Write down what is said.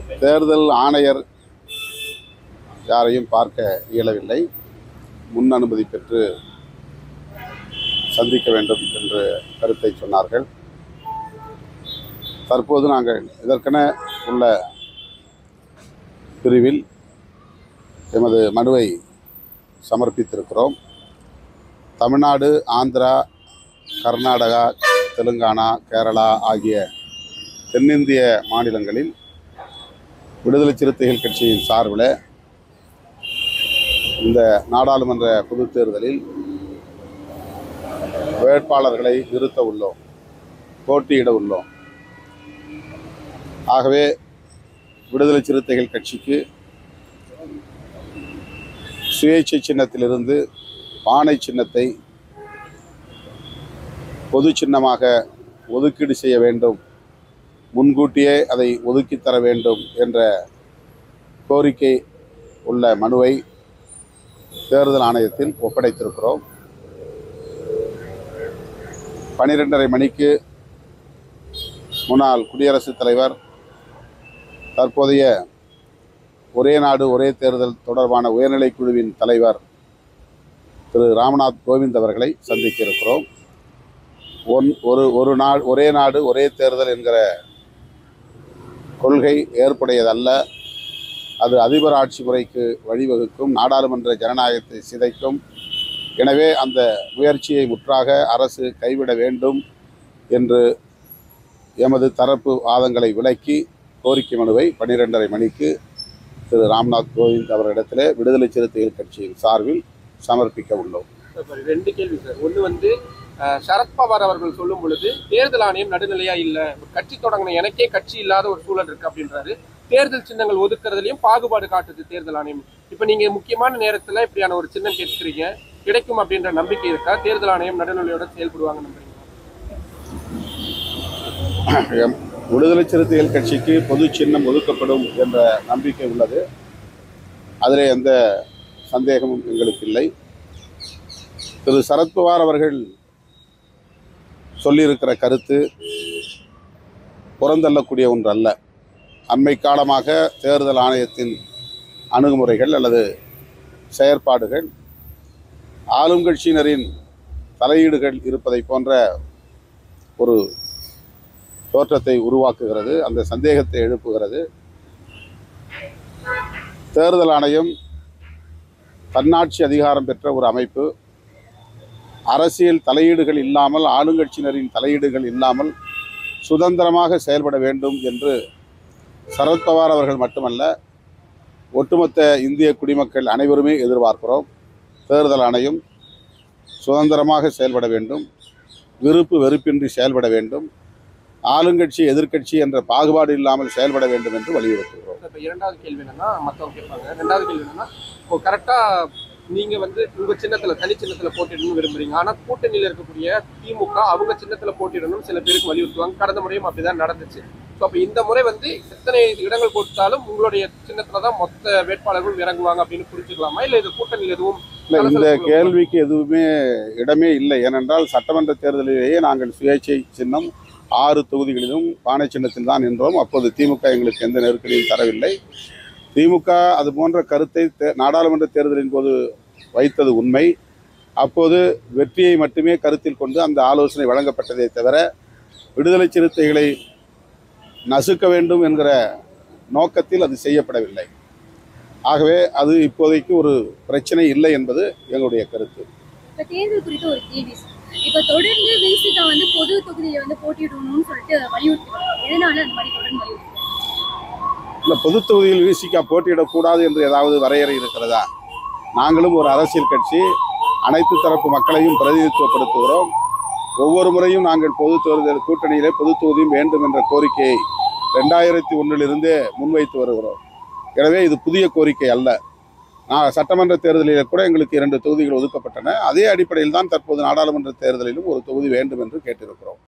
தேர்தல் ஆணையர் யாரையும் பார்க்க இயலவில்லை முன் அனுமதி பெற்று சந்திக்க வேண்டும் என்று கருத்தை சொன்னார்கள் தற்போது நாங்கள் இதற்கென உள்ள பிரிவில் எமது மனுவை சமர்ப்பித்திருக்கிறோம் தமிழ்நாடு ஆந்திரா கர்நாடகா தெலுங்கானா கேரளா ஆகிய தென்னிந்திய மாநிலங்களில் விடுதலை சிறுத்தைகள் கட்சியின் சார்பில் இந்த நாடாளுமன்ற பொதுத் தேர்தலில் வேட்பாளர்களை நிறுத்த உள்ளோம் போட்டியிட உள்ளோம் ஆகவே விடுதலை சிறுத்தைகள் கட்சிக்கு சுயேட்சை சின்னத்திலிருந்து பானை சின்னத்தை பொது சின்னமாக ஒதுக்கீடு செய்ய வேண்டும் முன்கூட்டியே அதை ஒதுக்கித் தர வேண்டும் என்ற கோரிக்கை உள்ள மனுவை தேர்தல் ஆணையத்தில் ஒப்படைத்திருக்கிறோம் பனிரெண்டரை மணிக்கு முன்னாள் குடியரசுத் தலைவர் தற்போதைய ஒரே நாடு ஒரே தேர்தல் தொடர்பான உயர்நிலைக் குழுவின் தலைவர் திரு ராம்நாத் கோவிந்த் அவர்களை சந்திக்க இருக்கிறோம் ஒன் ஒரு ஒரு நாள் ஒரே நாடு ஒரே தேர்தல் என்கிற கொள்கை ஏற்புடையதல்ல அது அதிபர் ஆட்சி முறைக்கு வழிவகுக்கும் நாடாளுமன்ற ஜனநாயகத்தை சிதைக்கும் எனவே அந்த முயற்சியை முற்றாக அரசு கைவிட வேண்டும் என்று எமது தரப்பு வாதங்களை விளக்கி கோரிக்கை மனுவை பன்னிரெண்டரை மணிக்கு திரு ராம்நாத் கோவிந்த் அவரிடத்திலே விடுதலை சிறுத்தைகள் கட்சியின் சார்பில் சமர்ப்பிக்க உள்ளோம் சார் ரெண்டு கேள்வி சார் ஒன்று வந்து அஹ், சரத்பவார் அவர்கள் சொல்லும் பொழுது தேர்தல் ஆணையம் நடுநிலையா இல்லை கட்சி தொடங்கின எனக்கே கட்சி இல்லாத ஒரு சூழல் இருக்கு அப்படின்றாரு தேர்தல் சின்னங்கள் ஒதுக்குறதுலயும் பாகுபாடு காட்டுது தேர்தல் ஆணையம் இப்போ நீங்க முக்கியமான நேரத்துல இப்படியான ஒரு சின்னம் கேட்கிறீங்க கிடைக்கும் அப்படின்ற நம்பிக்கை இருக்கா தேர்தல் ஆணையம் நடுநிலையோட செயல்படுவாங்க நம்புறீங்க எம் விடுதலை சிறுத்தைகள் கட்சிக்கு பொது சின்னம் ஒதுக்கப்படும் என்ற நம்பிக்கை உள்ளது அதிலே எந்த சந்தேகமும் எங்களுக்கு இல்லை திரு சரத்பவார் அவர்கள் சொல்லியிருக்கிற கருத்து புறந்தள்ளக்கூடிய ஒன்று அல்ல அண்மை காலமாக தேர்தல் ஆணையத்தின் அணுகுமுறைகள் அல்லது செயற்பாடுகள் ஆளும் கட்சியினரின் தலையீடுகள் இருப்பதை போன்ற ஒரு தோற்றத்தை உருவாக்குகிறது அந்த சந்தேகத்தை எழுப்புகிறது தேர்தல் ஆணையம் தன்னாட்சி அதிகாரம் பெற்ற ஒரு அமைப்பு அரசியல் தலையீடுகள் இல்லாமல் ஆளுங்கட்சியினரின் தலையீடுகள் இல்லாமல் சுதந்திரமாக செயல்பட வேண்டும் என்று சரத்பவார் அவர்கள் மட்டுமல்ல ஒட்டுமொத்த இந்திய குடிமக்கள் அனைவருமே எதிர்பார்க்கிறோம் தேர்தல் ஆணையம் சுதந்திரமாக செயல்பட வேண்டும் விருப்பு வெறுப்பின்றி செயல்பட வேண்டும் ஆளுங்கட்சி எதிர்க்கட்சி என்ற பாகுபாடு இல்லாமல் செயல்பட வேண்டும் என்று வலியுறுத்துகிறோம் இப்போ இரண்டாவது கேள்வி என்னன்னா மற்றவங்க கேட்பாங்க ரெண்டாவது கேள்வி என்னன்னா இப்போ கரெக்டா நீங்க வந்து உங்க சின்னத்துல தனி சின்னத்துல போட்டிடணும்னு விரும்புறீங்க ஆனா கூட்டணியில இருக்கக்கூடிய திமுக அவங்க சின்னத்துல போட்டிடணும் சில பேருக்கு வலியுறுத்துவாங்க கடந்த முறையும் அப்படிதான் நடந்துச்சு ஸோ அப்போ இந்த முறை வந்து எத்தனை இடங்கள் கொடுத்தாலும் உங்களுடைய சின்னத்துல தான் மொத்த வேட்பாளர்களும் இறங்குவாங்க அப்படின்னு புரிஞ்சுக்கலாமா இல்ல இது கூட்டணியில் எதுவும் இல்லை இந்த கேள்விக்கு எதுவுமே இடமே இல்லை ஏனென்றால் சட்டமன்ற தேர்தலிலேயே நாங்கள் சுயேட்சை சின்னம் ஆறு தொகுதிகளிலும் பானை சின்னத்தில் தான் நின்றோம் அப்போது திமுக எங்களுக்கு எந்த நெருக்கடியும் தரவில்லை திமுக அது போன்ற கருத்தை தே- நாடாளுமன்ற தேர்தலின் போது வைத்தது உண்மை அப்போது வெற்றியை மட்டுமே கருத்தில் கொண்டு அந்த ஆலோசனை வழங்கப்பட்டதே தவிர விடுதலை சிறுத்தைகளை நசுக்க வேண்டும் என்கிற நோக்கத்தில் அது செய்யப்படவில்லை ஆகவே அது இப்போதைக்கு ஒரு பிரச்சனை இல்லை என்பது எங்களுடைய கருத்து இப்ப தேர்தல் குறித்த ஒரு கேள்வி சார். இப்ப தொடர்ந்து விசிகா வந்து பொது தொகுதியில வந்து போட்டியிடணும்னு சொல்லிட்டு வலியுறுத்துறாங்க எதனால அந்த மாதிரி தொடர்ந்து வலியுறுத்துறாங்க இல்லை பொது தொகுதியில் விசிகா போட்டியிடக்கூடாது என்று ஏதாவது வரையறை இருக்கிறதா நாங்களும் ஒரு அரசியல் கட்சி அனைத்து தரப்பு மக்களையும் பிரதிநிதித்துவப்படுத்துகிறோம் ஒவ்வொரு முறையும் நாங்கள் பொது தேர்தல் கூட்டணியிலே பொது தொகுதியும் வேண்டும் என்ற கோரிக்கையை ரெண்டாயிரத்தி ஒன்றிலிருந்தே முன்வைத்து வருகிறோம் எனவே இது புதிய கோரிக்கை அல்ல நான் சட்டமன்ற தேர்தலில் கூட எங்களுக்கு இரண்டு தொகுதிகள் ஒதுக்கப்பட்டன அதே அடிப்படையில் தான் தற்போது நாடாளுமன்ற தேர்தலிலும் ஒரு தொகுதி வேண்டும் என்று கேட்டிருக்கிறோம்